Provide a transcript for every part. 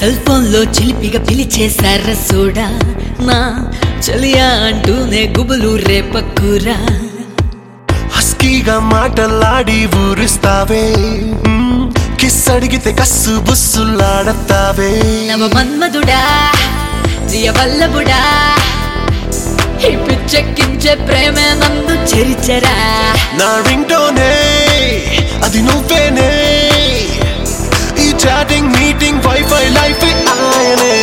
Cell phone లో చిలిపిగా పిలిచేశారా soda నా చలియా అంటూనే గుబులు రేపక్కురా హస్కీగా మాటలాడి ఊరిస్తావే మ్మ్. కిస్ అడిగితే కస్సు బుస్సులాడతావే నవ మన్మధుడా ప్రియ వల్లభుడా ఈ పిచ్చెక్కించే ప్రేమే నందు చరిచరా నా రింగ్టోనే అది నువ్వేనే ఈ చాటింగ్ మీటింగ్ వైఫై లైఫ్ ఆయనే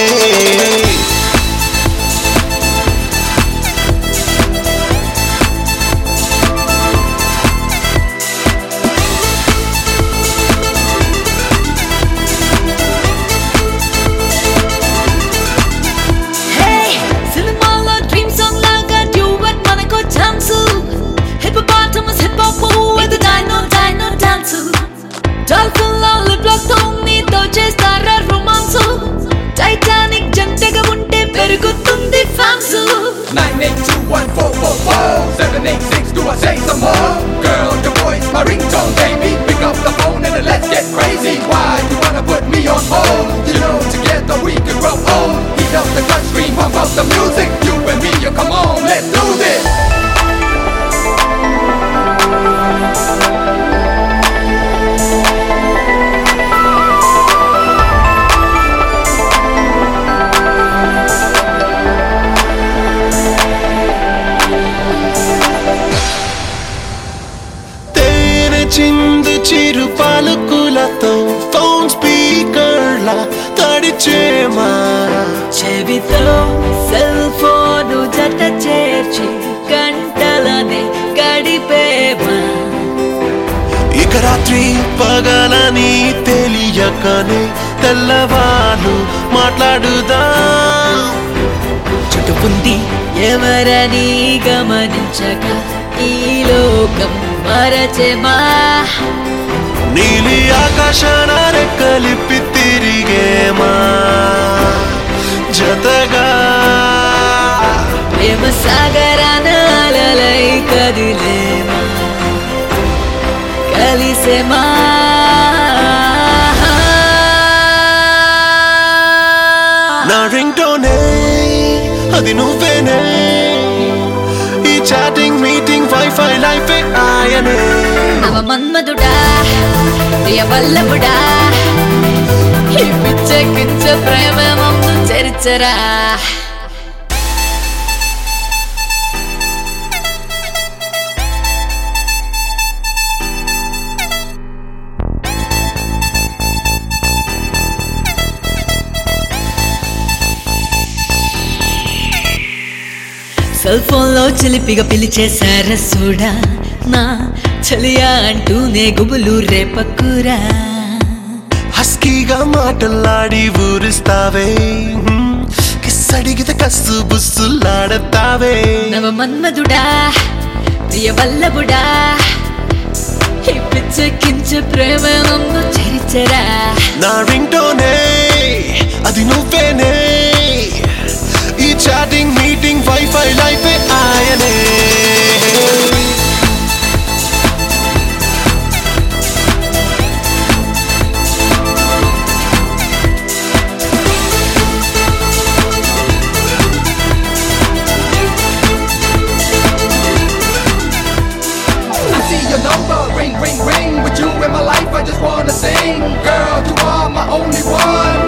హే సినిమాలో డ్రీమ్ సాంగ్ లాగా డ్యూయట్ మనకో ఛాన్స్ హిప్పోపాటమస్ హిప్ హాప్ ఇది డైనో డైనో డాన్స్ డాల్ఫిన్ లో లిప్ లాక్ తో నీతో చేస్తారా రొమాన్స్ టైటానిక్ జంటగా ఉంటే పెరుగుతుంది fans 9821444 786 do I say some more? Girl, your voice, my ringtone, baby. Pick up the phone and then let's get crazy. Why you wanna put me on hold? You know, together we can grow old. Heat up the country, pump up the music. You and me, you come on, let's do this. తేనె చిందు చిరు పలుకులతో phone స్పీకర్ల తడిచేమా చెవితో cell phone జత చేర్చి గంటలనే గడిపేమా ఇక రాత్రి పగలని తెలియకనే తెల్లవాళ్ళు మాట్లాడుదా చుట్టూ ఉంది ఎవరని గమనించక ఈ లోకం మరచెమా నీలి ఆకాశాన రెక్కలిప్పి తిరిగేమా జతగా ప్రేమ సాగరాన అలలై కదిలేమా కలిసేమా నా రింగ్టోనే అది నువ్వేనే ఈ చాటింగ్ మీటింగ్ వైఫై లైఫ్ ఆయనే నవ మన్మధుడా ప్రియ వల్లభుడా ఈ పిచ్చెక్కించ ప్రేమ మమ్ము చరిచరా సెల్ ఫోన్ లో చిలిపిగా పిలిచేశారా సూడా నా చలియా అంటూనే గుబులు రేపక్కురా హస్కీగా మాటలాడి ఊరిస్తావే హ్మ్. కిస్ అడిగితే కస్సు బుస్సులాడతావే నవ మన్మధుడా ప్రియ వల్లభుడా ఈ పిచ్చెక్కించే ప్రేమ నన్ను చరిచరా నా రింగ్టోనే అది నువ్వేనే ఈ చాటింగ్ మీటింగ్ వైఫై లైఫ్ ఆయనే I see your number, ring, ring, ring. With you in my life, I just wanna sing. Girl, you are my only one.